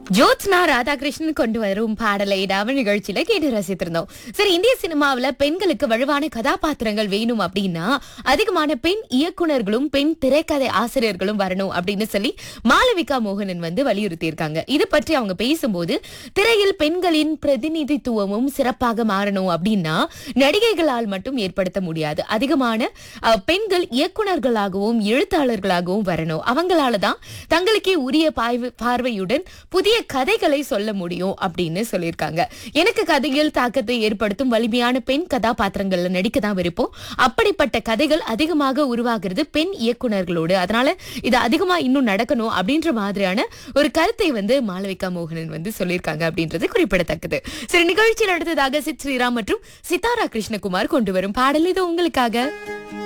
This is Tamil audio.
ஜோத்ஸ்னா ராதாகிருஷ்ணன் கொண்டு வரும் பாடலை நாம நிகழ்ச்சியில கேட்டு ரசித்திருந்தோம் சரி இந்திய சினிமாவுல பெண்களுக்கு வலுவான கதாபாத்திரங்கள் வேணும் அப்படின்னா அதிகமான பெண் இயக்குனர்களும் பெண் திரைக்கதை ஆசிரியர்களும் வரணும் அப்படின்னு சொல்லி மாளவிகா மோகனன் வந்து வலியுறுத்தி இருக்காங்க இது பற்றி அவங்க பேசும்போது திரையில் பெண்களின் பிரதிநிதித்துவமும் சிறப்பாக மாறணும் அப்படின்னா நடிகைகளால் மட்டும் ஏற்படுத்த முடியாது அதிகமான அஹ், பெண்கள் இயக்குனர்களாகவும் எழுத்தாளர்களாகவும் வரணும் அவங்களால தான் தங்களுக்கே உரிய பாய்வு பார்வையுடன் புதிய கதைகளை சொல்ல முடியும் அப்படின்னு சொல்லியிருக்காங்க எனக்கு கதையில் தாக்கத்தை ஏற்படுத்தும் வலிமையான பெண் கதாபாத்திரங்கள்ல நடிக்க தான் விருப்பம் அப்படிப்பட்ட கதைகள் அதிகமாக உருவாகிறது பெண் இயக்குனர்களோடு அதனால இது அதிகமா இன்னும் நடக்கணும் அப்படின்ற மாதிரியான ஒரு கருத்தை வந்து மாளவிகா மோகனன் வந்து சொல்லியிருக்காங்க அப்படின்றது குறிப்பிடத்தக்கது சரி நிகழ்ச்சியில் அடுத்ததாக சித் ஸ்ரீராம் மற்றும் சித்தாரா கிருஷ்ணகுமார் கொண்டு வரும் பாடல் இது உங்களுக்காக